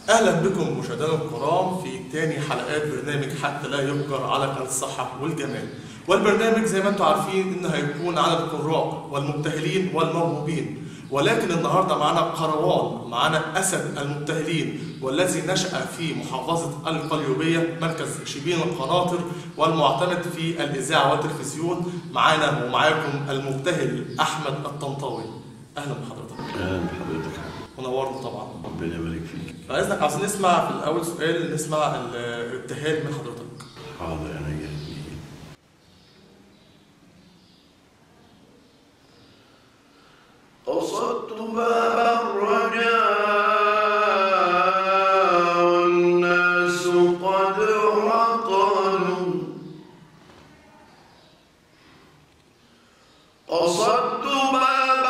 اهلا بكم مشاهدينا الكرام في تاني حلقات برنامج حتى لا يهجر على قناه الصحه والجمال والبرنامج زي ما انتم عارفين انه هيكون على القراء والمبتهلين والموهوبين ولكن النهارده معانا قروان معانا اسد المبتهلين والذي نشا في محافظه القليوبيه مركز شبين القناطر والمعتمد في الاذاعه والتلفزيون معانا ومعاكم المبتهل احمد الطنطاوي اهلا بحضرتك اهلا بحضرتك ونورنا طبعا ربنا يبارك فيك فاذنك عاوزين نسمع في الاول سؤال نسمع الابتهال من حضرتك حاضر انا جاي قصدت باب الرجاء والناس قد رقلوا قصدت باب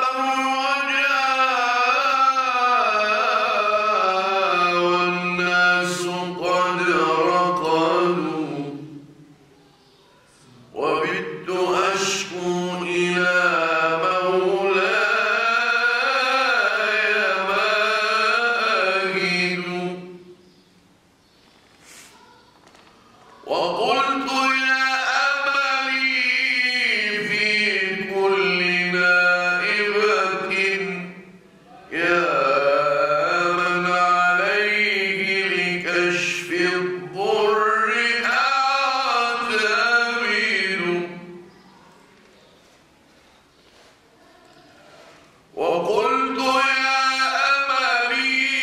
الرجاء والناس قد رقلوا وبت أشكو إلى مولاي ما أجد وقلت يا أملي في كل نائبة يا من عليه لكشف الضر أعتمد وقلت يا أملي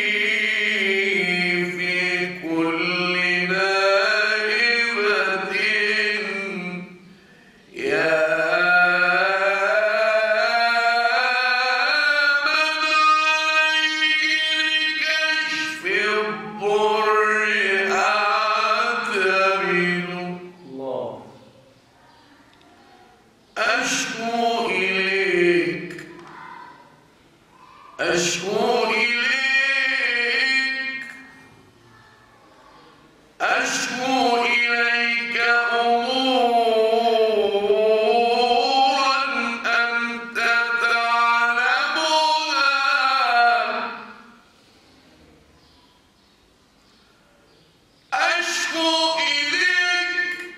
في كل نائبة يا من عليه لكشف الضر أعتمد الله أشكو إليك أشكو إليك أشكو إليك أمورا أنت تعلمها أشكو إليك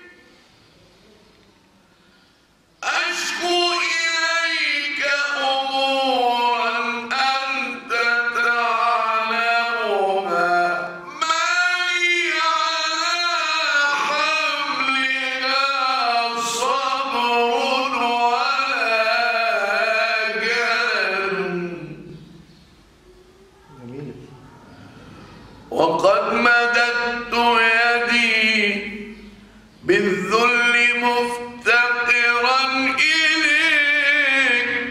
أشكو إليك أمورا أنت تعلمها ما لي على حملها صبر ولا جلل جميل وقد مددت يدي بالذل مفتقرا إليك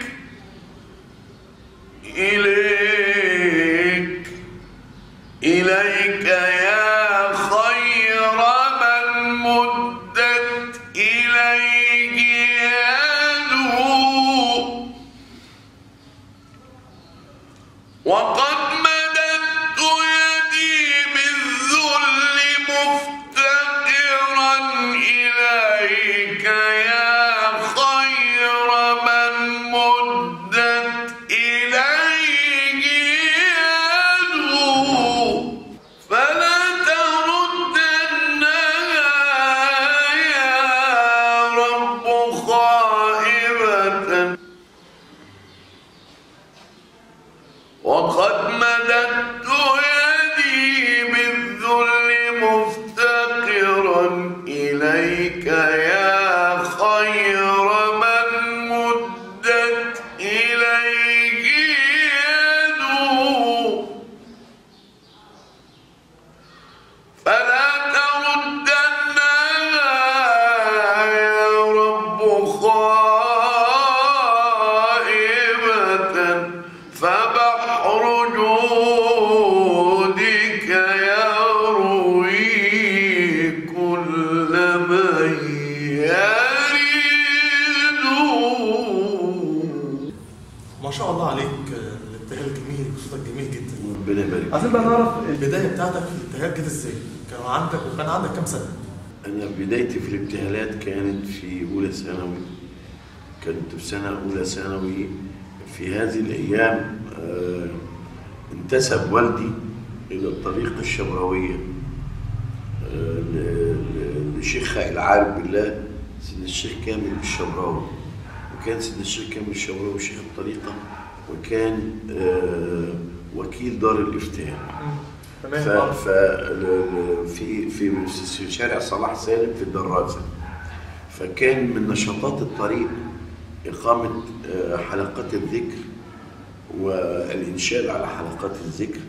إليك إليك يا خير من مدت إليه يده وقد مددت يدي بالذل مفتقرا إليك يا خير من مدت إليه يده فلا تردنها يا رب خائبة وقد مددت يدي بالذل مفتقرا إليك يا خير من مدت إليه يده فلا تردنها يا رب خائبة فبحر جودك يروي كل من يريد ما شاء الله عليك الابتهال جميل وصوتك جميل جدا ربنا يبارك عايزين بقى نعرف البدايه بتاعتك في الابتهال جت ازاي؟ كان عندك وكان عندك كام سنه؟ أنا بدايتي في الابتهالات كانت في أولى ثانوي كنت في سنة أولى ثانوي في هذه الأيام آه، انتسب والدي إلى الطريقة الشبراوية آه، ل- ل- لشيخها العارف بالله سيدنا الشيخ كامل الشبراوي وكان سيدنا الشيخ كامل الشبراوي شيخ الطريقة وكان آه، وكيل دار الإفتاء ف تمام ف ل- ل- في في في شارع صلاح سالم في الدراسة فكان من نشاطات الطريق إقامة آه، حلقات الذكر والإنشاد على حلقات الذكر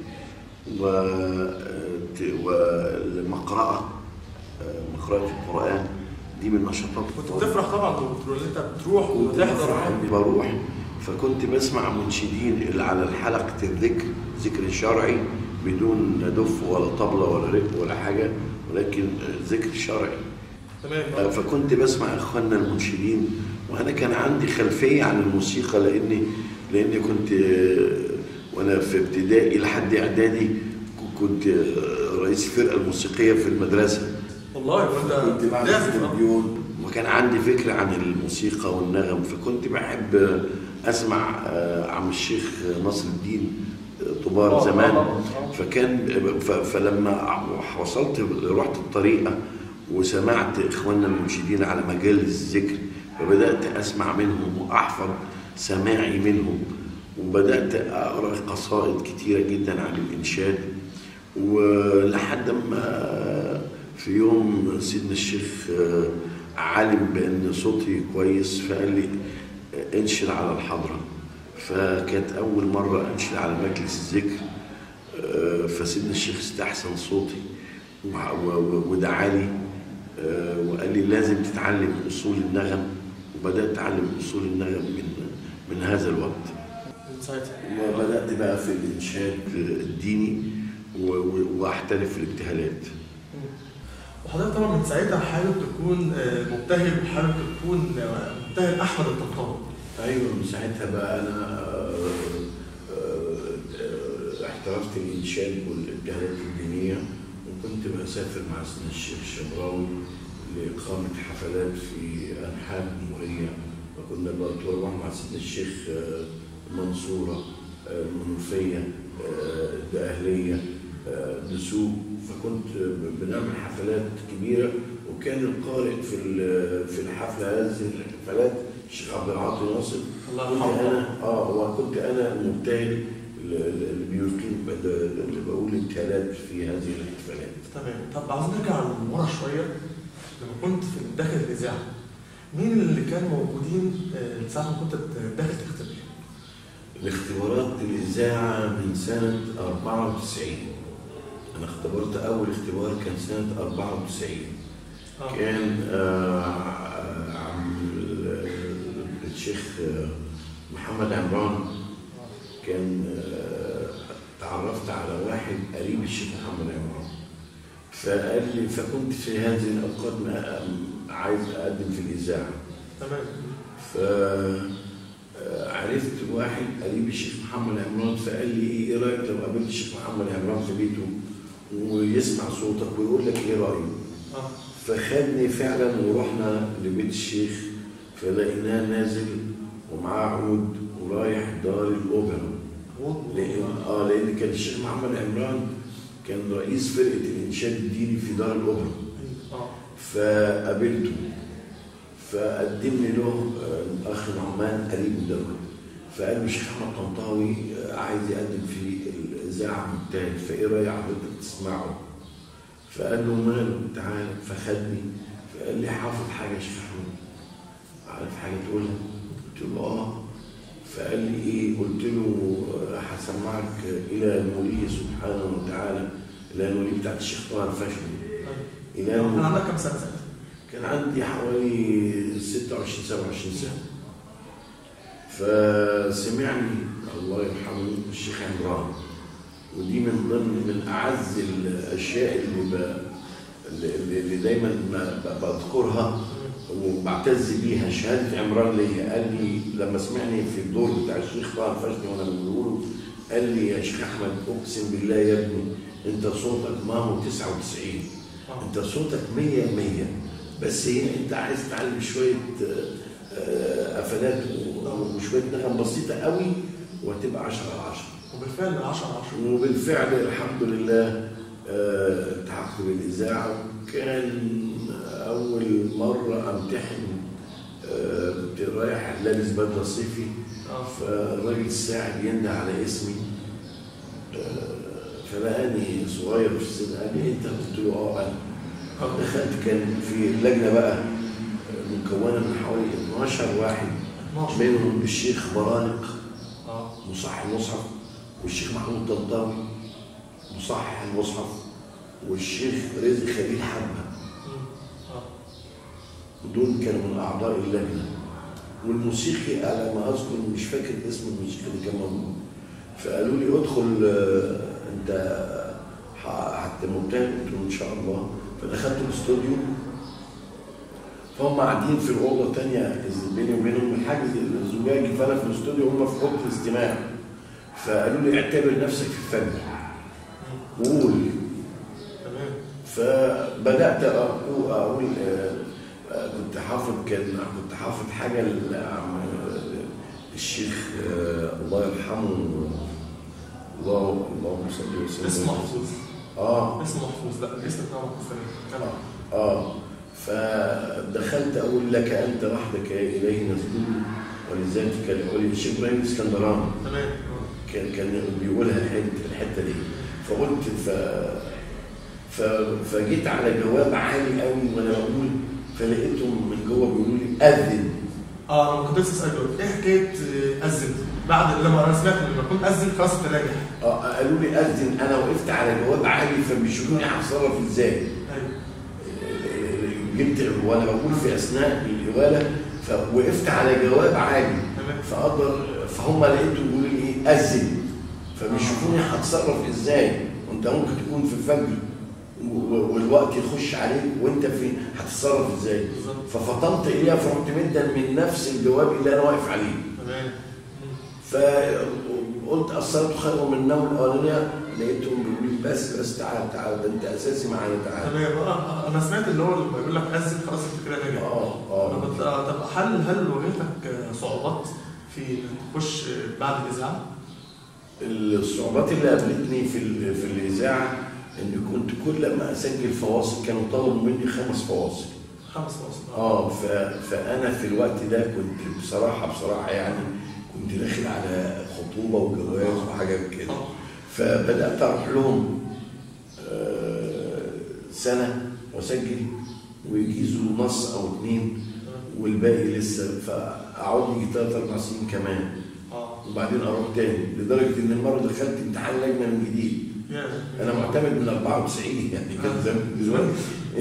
و- ت- والمقرأة آه، مقرأة القرآن دي من نشاطات كنت الطريق. بتفرح طبعا دكتور ان انت بتروح كنت وتحضر بفرح اني بروح فكنت بسمع منشدين اللي على حلقة الذكر ذكر شرعي بدون دف ولا طبلة ولا رق ولا حاجة ولكن ذكر شرعي تمام فكنت بسمع اخواننا المنشدين وانا كان عندي خلفيه عن الموسيقى لاني لاني كنت آه، وانا في ابتدائي لحد اعدادي ك- كنت آه، رئيس الفرقه الموسيقيه في المدرسه والله كنت وانت بعمل لازم تلفزيون وكان عندي فكره عن الموسيقى والنغم فكنت بحب آه، اسمع آه، عم الشيخ ناصر الدين آه، طبار زمان فكان ف- فلما وصلت رحت الطريقه وسمعت اخواننا المنشدين على مجال الذكر فبدات اسمع منهم واحفظ سماعي منهم وبدات اقرا قصائد كتيره جدا عن الانشاد ولحد ما في يوم سيدنا الشيخ آه، علم بان صوتي كويس فقال لي آه، انشد على الحضره فكانت اول مره انشد على مجلس الذكر آه، فسيدنا الشيخ استحسن صوتي وع- و- و- ودعا لي آه، وقال لي لازم تتعلم اصول النغم وبدات اتعلم اصول النغم من من هذا الوقت من ساعتها وبدات بقى في الانشاد الديني و- و- واحترف في الابتهالات وحضرتك طبعا من ساعتها حابب تكون آه، مبتهل وحابب تكون آه، مبتهل احمد الطنطاوي ايوه من ساعتها بقى انا آه، آه، آه، احترفت الانشاد والابتهالات الدينيه وكنت بسافر مع سيدنا الشيخ الشبراوي لاقامه حفلات في انحاء الجمهوريه وكنا بقى بروح مع سيدنا الشيخ آه، المنصوره آه، المنوفيه آه، الدقهليه آه، دسوق فكنت ب- بنعمل حفلات كبيره وكان القارئ في ال- في الحفله هذه الحفلات الشيخ عبد العاطي ناصر الله كنت يرحمه انا اه وكنت انا المبتهل اللي اللي بيقيم اللي بقول ابتهالات في هذه الاحتفالات تمام طب عاوزين نرجع لورا شويه لما كنت في داخل الاذاعه مين اللي كانوا موجودين آه، ساعه ما كنت داخل تختبر؟ الاختبارات الاذاعه من سنه 94 انا اختبرت اول اختبار كان سنه 94 آه. كان آه، عم ال- الشيخ آه، محمد عمران كان آه، تعرفت على واحد قريب الشيخ محمد عمران فقال لي فكنت في هذه الاوقات ما- عايز اقدم في الاذاعه تمام فعرفت واحد قريب الشيخ محمد عمران فقال لي ايه إيه رايك لو قابلت الشيخ محمد عمران في بيته ويسمع صوتك ويقول لك ايه رايه اه فخدني فعلا ورحنا لبيت الشيخ فلقيناه نازل ومعاه عود ورايح دار الاوبرا لان اه لان كان الشيخ محمد عمران كان رئيس فرقه الانشاد الديني في دار الاوبرا اه فقابلته فقدمني له آه، الاخ نعمان قريب دوت فقال له الشيخ احمد طنطاوي آه، عايز يقدم في الاذاعه مجتهد فايه راي حضرتك تسمعه؟ فقال له ماله تعال فخدني فقال لي حافظ حاجه يا شيخ احمد عارف حاجه تقولها؟ قلت له اه فقال لي ايه؟ قلت له آه، هسمعك الى نوريه سبحانه وتعالى الى نوريه بتاعت الشيخ طه الفاشلي الى كان نوريه عندك كام سنه ساعتها؟ كان عندي حوالي 26 27 سنة فسمعني الله يرحمه الشيخ عمران ودي من ضمن من أعز الأشياء اللي ب... اللي اللي دايما ما ب- بذكرها وبعتز بيها شهادة عمران ليا قال لي لما سمعني في الدور بتاع الشيخ طه الفشني وانا بقوله قال لي يا شيخ احمد اقسم بالله يا ابني انت صوتك ما هو 99 اه انت صوتك مية مية بس هي انت عايز تعلم شوية آه، آه، قفلات و- وشوية نغم بسيطة قوي وهتبقى 10 على 10 وبالفعل 10 10 وبالفعل الحمد لله آه، التحقت بالإذاعة وكان أول مرة أمتحن آه، كنت رايح لابس بدلة صيفي اه فالراجل الساعد ينده على اسمي آه، فلقاني صغير في السن قال لي انت قلت له اه انا اه دخلت كان في اللجنه بقى مكونه من حوالي 12 واحد 12 منهم الشيخ برانق اه مصحح المصحف والشيخ محمود طنطاوي مصحح المصحف والشيخ رزق خليل حبه مم. اه دول كانوا من اعضاء اللجنه والموسيقي على ما اذكر مش فاكر اسم الموسيقي اللي كان موجود فقالوا لي ادخل آه، انت ه- هتمتحن قلت لهم ان شاء الله فدخلت الاستوديو فهم قاعدين في الاوضه الثانيه بيني وبينهم الحاجز الزجاجي فانا في الاستوديو هم في اوضه الاستماع فقالوا لي اعتبر نفسك في الفن وقول تمام فبدات اقول اقول آه، آه، كنت حافظ كان كنت حافظ حاجه لعم- الشيخ آه، الله يرحمه الله اللهم صل وسلم اسم محفوظ اه اسم محفوظ لا الاسم بتاعه محفوظ تمام كمل. اه فدخلت اقول لك انت وحدك يا الهي نسجد ولذاتك العلي الشيخ ابراهيم الاسكندراني تمام اه كان كان بيقولها الحته الحته دي فقلت ف ف فجيت على جواب عالي قوي وانا بقول فلقيتهم من جوه بيقولوا لي اذن اه انا كنت لسه اسالك دلوقتي ايه حكايه آه، اذن بعد لما انا سمعت لما كنت اذن خلاص انت ناجح اه قالوا لي اذن انا وقفت على جواب عالي فبيشوفوني هتصرف ازاي ايوه جبت وانا بقول في اثناء الاواله فوقفت على جواب عالي تمام فاقدر فهم لقيتهم بيقولوا لي ايه اذن فبيشوفوني هتصرف ازاي وانت ممكن تكون في الفجر و- و- والوقت يخش عليك وانت في هتتصرف ازاي بالظبط ففطنت اليها فرحت مدا من نفس الجواب اللي انا واقف عليه تمام مم. فقلت اثرت خير من النوم الاولانيه لقيتهم بيقولوا لي بس بس تعال تعال ده انت اساسي معانا تعال تمام آه، انا سمعت اللي هو لما يقول لك اذن خلاص انت كده ناجح اه أنا اه بت- آه، طب هل هل واجهتك آه، صعوبات في انك تخش آه، بعد الاذاعه؟ الصعوبات اللي قابلتني في ال- في الاذاعه ان كنت كل ما اسجل فواصل كانوا طلبوا مني خمس فواصل خمس فواصل اه ف... فانا في الوقت ده كنت بصراحه بصراحه يعني كنت داخل على خطوبه وجواز وحاجات كده آه. فبدات اروح لهم آه، سنه واسجل ويجيزوا نص او اتنين والباقي لسه فاقعد لي ثلاث اربع سنين كمان اه وبعدين اروح تاني لدرجه ان المره دخلت امتحان لجنه من جديد يا انا معتمد من 94 يعني كان زمان بالنسبه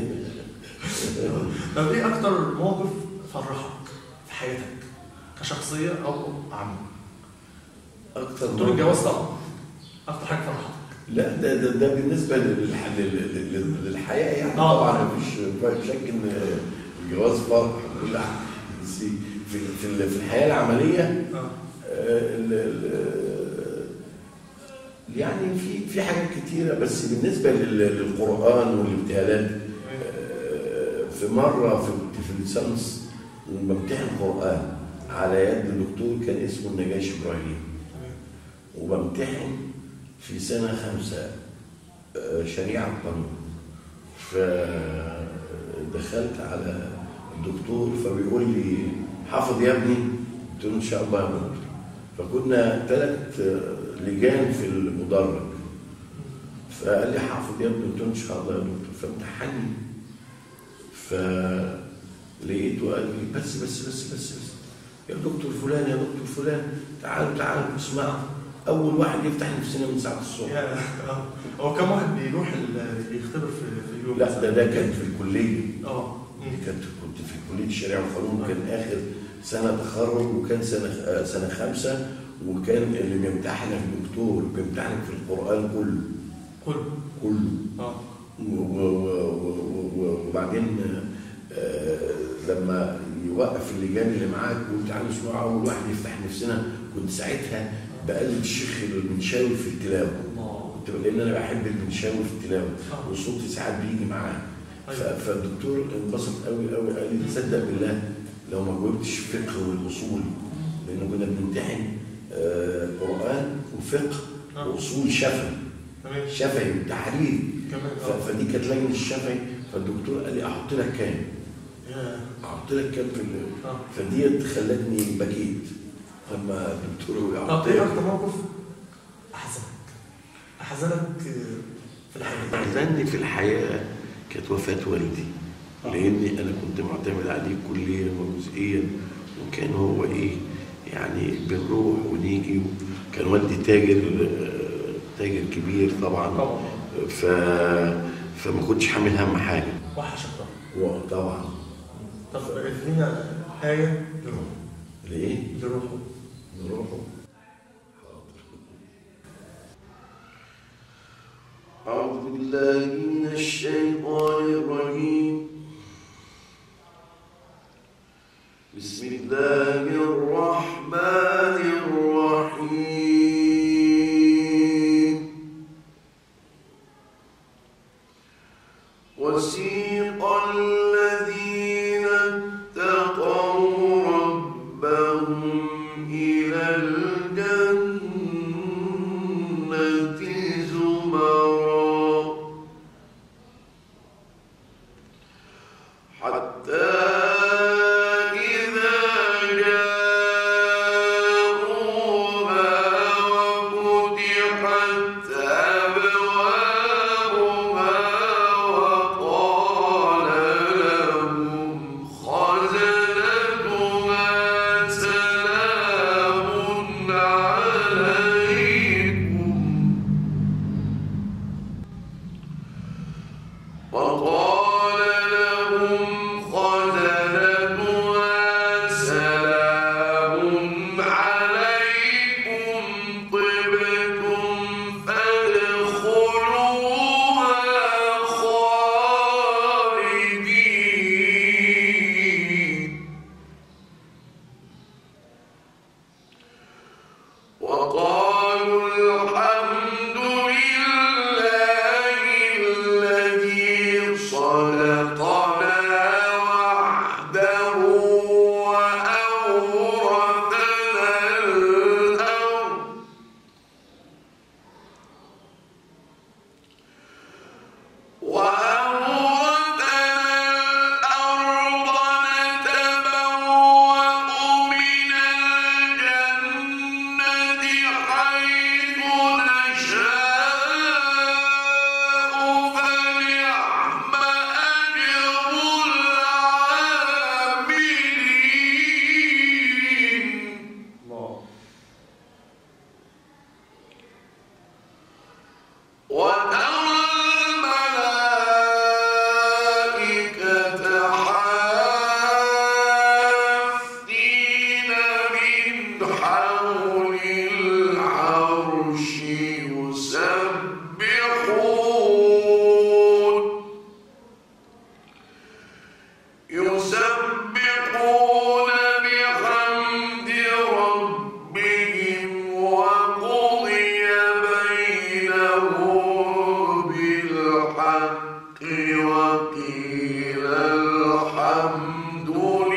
طب ايه اكتر موقف فرحك في حياتك كشخصيه او عامه؟ اكتر دور الجواز طبعا اكتر حاجه فرحتك لا ده ده, ده بالنسبه للح... لل- لل- للحياه يعني آه. طبعا مفيش مفيش شك ان الجواز فرح كل حاجه بس في في ال- في الحياه العمليه اه آه، ال- ال- يعني في في حاجات كتيره بس بالنسبه لل- للقران والابتهالات آه، في مره في كنت في الليسانس وبمتحن قران على يد دكتور كان اسمه النجاش ابراهيم تمام وبمتحن في سنة خمسة آه، شريعة قانون فدخلت على الدكتور فبيقول لي حافظ يا ابني قلت له ان شاء الله يا دكتور فكنا ثلاث لجان في المدرج فقال لي حافظ يا ابني قلت له ان شاء الله يا دكتور فامتحني فلقيته قال لي بس بس بس بس بس يا دكتور فلان يا دكتور فلان تعالوا تعالوا اسمعوا اول واحد يفتح نفسنا من ساعه الصبح يا آه. هو كم واحد بيروح ال- يختبر في في اليوم لا ده ده كان في الكليه اه مم. دي كانت كنت في كليه الشريعه والقانون كان اخر سنه تخرج وكان سنه آه، سنه خمسه وكان اللي بيمتحنك دكتور بيمتحنك في القران كله كله كله اه و- و- و- و- و- وبعدين آه، لما يوقف اللجان اللي معاك وتعالوا اسمعوا اول واحد يفتح نفسنا كنت ساعتها بقلد الشيخ المنشاوي في التلاوه الله كنت لان انا بحب المنشاوي في التلاوه آه. وصوتي ساعات بيجي معاه ف- أيوة. فالدكتور انبسط قوي قوي قال لي تصدق بالله لو ما جاوبتش فقه والاصول لان كنا بنمتحن آه، قران وفقه آه. واصول شفوي تمام شفوي وتحرير كمان ف- اه فدي كانت لجنه الشفوي فالدكتور قال لي احط لك كام؟ يا احط لك كام في ال- اه فديت خلتني بكيت اما الدكتور طب يحط ايه اكتر موقف احزنك احزنك آه، في الحياه أحزنني في الحياة كانت وفاة والدي آه. لأني أنا كنت معتمد عليه كليا وجزئيا وكان هو إيه يعني بنروح ونيجي كان والدي تاجر آه، تاجر كبير طبعا طبعا ف فما كنتش حامل هم حاجة وحشك طبعا طبعا طب ادينا آية لروحه ليه؟ لروحه نروحه أعوذ بالله من الشيطان الرجيم بسم الله الرحمن الرحيم وسيق الذين اتقوا ربهم إلى الجنة زمرا حتى إذا جاءوها وفتحت أبوابها وقال لهم خزنتها سلام عليكم وقال لهم خزنتها سلام عليكم طبتم فادخلوها خالدين وقالوا الحمد لله الذي صدقنا وعده وأورثنا الأرض وأورثنا الأرض نتبوأ من الجنة حيث نشاء فنعم أجر العاملين الله وترى الملائكة حافين من حول العرش يسبحون يسبحون بحمد ربهم وقضي بينهم بالحق وقيل الحمد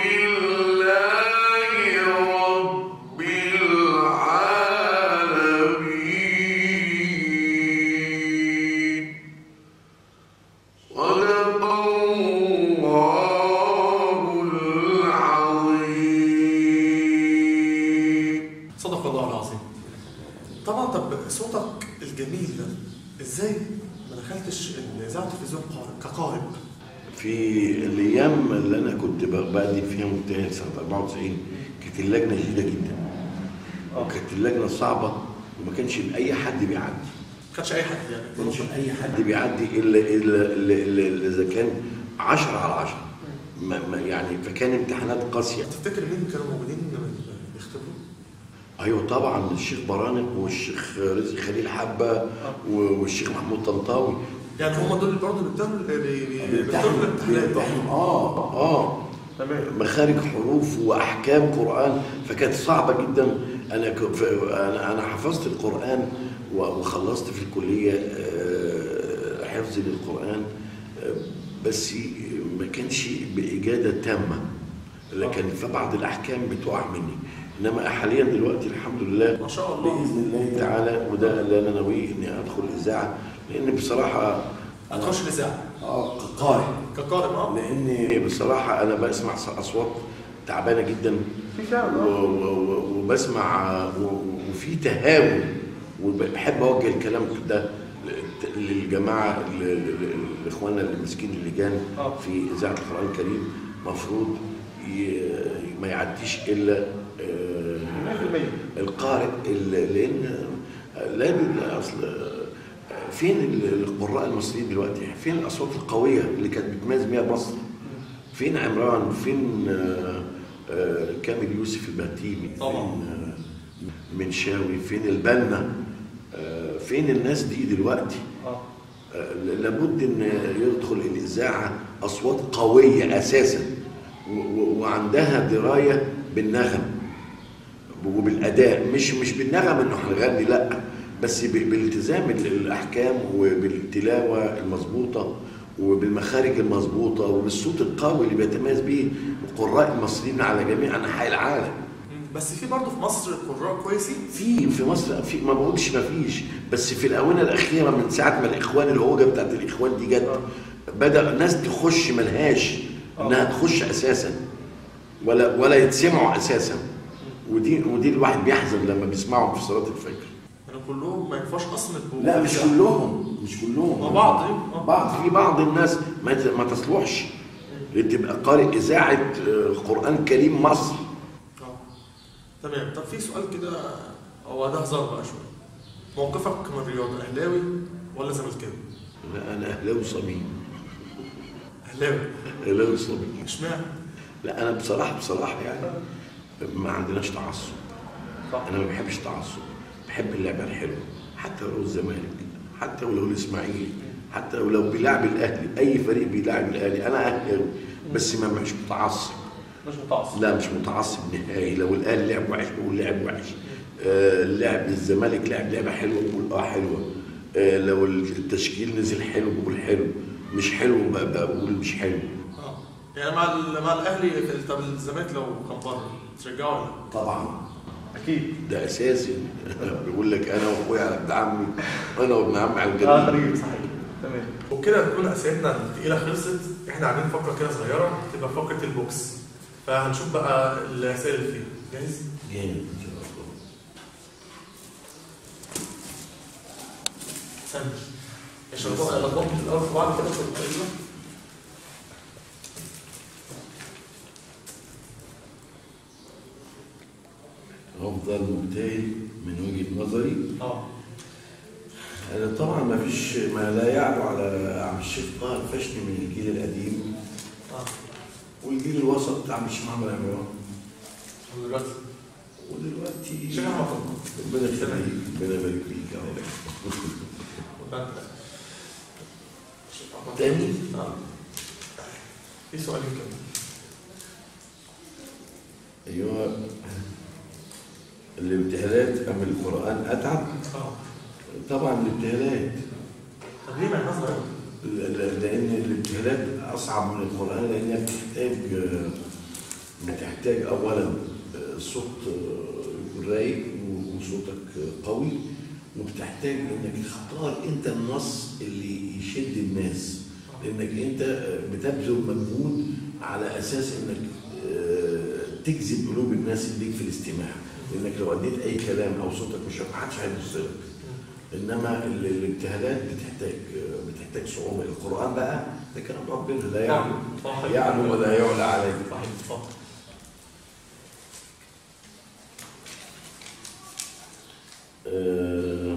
لله رب العالمين صدق الله العظيم صدق الله العظيم طبعا طب صوتك الجميل ده ازاي ما دخلتش اذاعه التلفزيون قارئ كقارئ في الايام اللي انا كنت بادئ فيها مجتهد سنه 94 كانت اللجنه جديده جدا وكانت اللجنه صعبه وما كانش اي حد بيعدي ما كانش اي حد يعني ما كانش اي حد بيعدي الا الا الا إلا اذا كان 10 على 10 ما ما يعني فكان امتحانات قاسيه تفتكر مين كانوا موجودين من بيختبروا؟ ايوه طبعا الشيخ برانق والشيخ رزق خليل حبه والشيخ محمود طنطاوي يعني هم دول برضه اللي بيختاروا اللي بي- بي- بيختاروا بيمتحنوا الامتحانات بيمتحنوا اه اه تمام مخارج حروف واحكام قران فكانت صعبه جدا انا ك- ف- انا انا حفظت القران و- وخلصت في الكليه آه، حفظ للقران آه، بس ما كانش باجاده تامه لكن في بعض الاحكام بتقع مني انما حاليا دلوقتي الحمد لله ما شاء الله باذن الله تعالى وده اللي انا ناوي اني ادخل الاذاعه لان بصراحه هتخش الاذاعه اه قارئ كقارئ اه لان بصراحه انا بسمع اصوات تعبانه جدا في فعلا و- و- و- وبسمع و- وفي تهاون وبحب اوجه الكلام ده ل- للجماعه ل- ل- لاخواننا اللي ماسكين اللجان آه. في اذاعه القران الكريم مفروض ي- ما يعديش الا آه، 100% القارئ ال- لان لان اصل فين القراء المصريين دلوقتي؟ فين الاصوات القويه اللي كانت بتميز بيها مصر؟ فين عمران؟ فين آه، آه، كامل يوسف البهتيمي؟ طبعا. فين آه، منشاوي؟ فين البنا؟ آه، فين الناس دي دلوقتي؟ اه آه، لابد ان يدخل الاذاعه اصوات قويه اساسا و- و- وعندها درايه بالنغم وبالاداء مش مش بالنغم انه هنغني لا بس ب- بالالتزام ال- الاحكام وبالتلاوه المظبوطه وبالمخارج المظبوطه وبالصوت القوي اللي بيتميز به القراء المصريين على جميع انحاء العالم بس في برضه في مصر قراء كويسين في في مصر في ما بقولش ما فيش بس في الاونه الاخيره من ساعه ما الاخوان الهوجه بتاعت الاخوان دي جت بدا ناس تخش ملهاش انها تخش اساسا ولا ولا يتسمعوا اساسا ودي ودي الواحد بيحزن لما بيسمعهم في صلاه الفجر يعني كلهم ما ينفعش اصلا يبقوا لا مش كلهم مش كلهم مع بعض ايه آه. بعض في بعض الناس ما ت- ما تصلحش تبقى قارئ اذاعه آه، قران كريم مصر اه تمام طب في سؤال كده هو ده هزار بقى شويه موقفك من الرياضه اهلاوي ولا زملكاوي؟ لا انا اهلاوي صميم اهلاوي اهلاوي صميم اشمعنى؟ لا انا بصراحه بصراحه يعني ما عندناش تعصب صح انا ما بحبش التعصب بحب اللعبه الحلوه حتى لو الزمالك حتى ولو الاسماعيلي حتى ولو بيلعب الاهلي اي فريق بيلعب الاهلي انا اهلاوي بس ما مش متعصب مش متعصب لا مش متعصب نهائي لو الاهلي لعب وحش بقول لعب وحش آه لعب الزمالك لعب لعبه حلوه بقول اه حلوه آه لو التشكيل نزل حلو بقول حلو مش حلو ب- بقول مش حلو اه يعني مع ال- مع الاهلي في- طب الزمالك لو كان بره تشجعه ولا لا؟ طبعا اكيد ده اساسي بيقول لك انا واخويا على ابن عمي وانا وابن عمي على الجنة صحيح تمام وبكده تكون اسئلتنا الثقيله خلصت احنا عاملين فقره كده صغيره تبقى فقره البوكس فهنشوف بقى الاسئله اللي فيها جاهز؟ جامد ان شاء الله استنى عشان نطبق الاطباق في الاول في بعض كده في الطريقه افضل مجتهد من وجهه نظري اه أنا طبعا ما فيش ما لا يعلو على عم الشيخ طه الفشني من الجيل القديم اه والجيل الوسط بتاع عم الشيخ محمد عمران دلوقتي ودلوقتي شيخ محمد ربنا يخليك ربنا يبارك فيك يا رب تاني؟ اه في سؤال كمان ايوه الابتهالات ام القران اتعب اه طبعا الابتهالات طب ليه مع الناس صغيره؟ ل- ل- لان الابتهالات اصعب من القران لانها بتحتاج بتحتاج اولا صوت يكون رايق وصوتك قوي وبتحتاج انك تختار انت النص اللي يشد الناس لانك انت بتبذل مجهود على اساس انك آه، تجذب قلوب الناس ليك في الاستماع لانك لو اديت اي كلام او صوتك مش محدش هيبص لك انما ال- الابتهالات بتحتاج بتحتاج صعوبه القران بقى ده كلام ربنا لا يعلو صح يعلو ولا يعلى عليه صحيح اتفضل آه،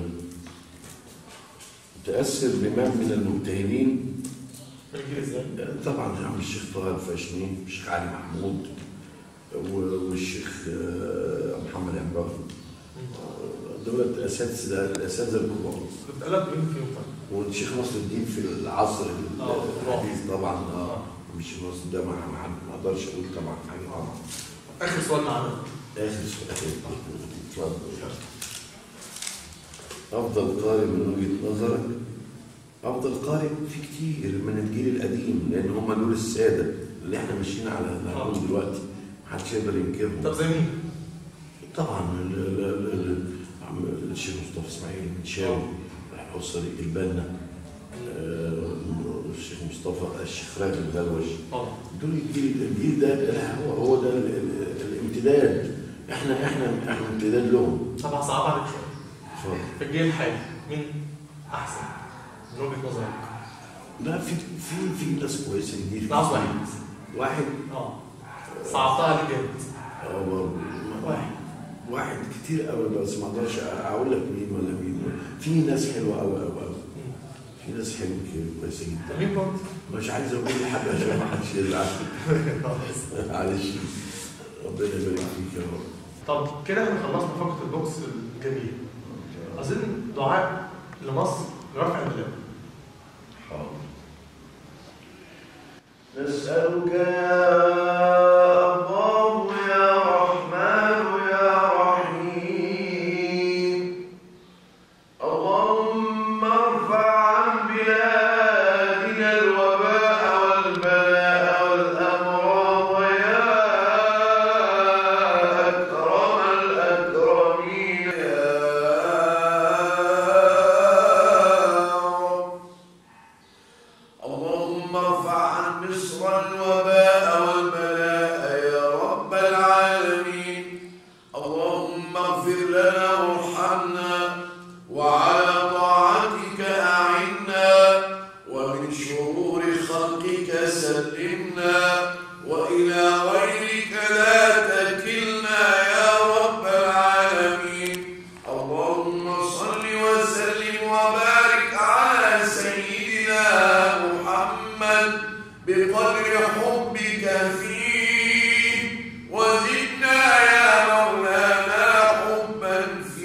تأثر بمن من المبتهلين الجيل ازاي؟ طبعا عم الشيخ طه الفاشني الشيخ علي محمود و- والشيخ آه، محمد عمران آه، دولت اساتذه الاساتذه الكبار بتقلب مين فيهم طيب؟ والشيخ نصر الدين في العصر آه، الحديث طبعا اه الشيخ نصر ده ما ما- ما اقدرش اقول طبعا حاجه طبعا اخر سؤال معانا اخر سؤال اتفضل افضل قارئ من وجهه نظرك افضل قارئ في كتير من الجيل القديم لان هم دول الساده اللي احنا ماشيين على نهجهم دلوقتي محدش يقدر طب ينكرهم زي مين؟ طبعا ال- ال- ال- ال- عم الشيخ مصطفى اسماعيل المنشاوي الحصري البنا آه، الشيخ مصطفى الشيخ راجل الغلوش اه دول الجيل الجيل ده لا، هو هو ده ال- ال- الامتداد احنا احنا احنا امتداد لهم طب هصعب عليك شويه اتفضل. في الجيل الحالي مين احسن من وجهه نظرك؟ لا في في في ناس كويسه كتير ناقص واحد واحد اه صعبتها عليك جامد اه برضه. واحد واحد كتير قوي بس ما اقدرش اقول لك مين ولا مين في ناس حلوه قوي قوي قوي في ناس حلوه كتير كويسه جدا مين برضه؟ مش عايز اقول حاجه عشان ما حدش يزعل معلش ربنا يبارك فيك يا رب طب كده احنا خلصنا فقره البوكس الجميل عايزين دعاء لمصر لرفع البلاء حاضر نسألك يا الله يا رحمن يا رحيم اللهم ارفع عن بلادنا الوباء والبلاء والأمراض يا أكرم الأكرمين يا رب اللهم ارفع عن مصر الوباء والبلاء يا رب العالمين اللهم اغفر لنا وارحمنا وعلى طاعتك أعنا ومن شرور خلقك سلمنا وإلى غيرك لا تكلنا يا رب العالمين اللهم صل وسلم وبارك على سيدنا محمد بقدر حبك فيه وزدنا يا مولانا حبا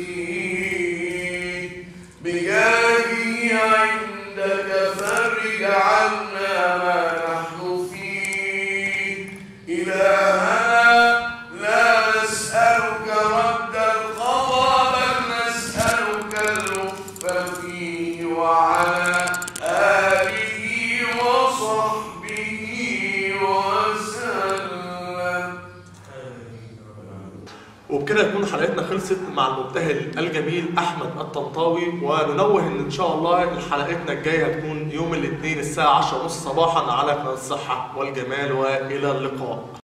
فيه بجاهه عندك فرج عنا ما نحن فيه إلهنا لا نسألك رد القضاء بل نسألك اللطف فيه وعلى آله وصحبه وسلم وبكده تكون حلقتنا خلصت مع المبتهل الجميل احمد الطنطاوي وننوه ان ان شاء الله حلقتنا الجايه هتكون يوم الاثنين الساعه 10:30 صباحا على قناه الصحه والجمال والى اللقاء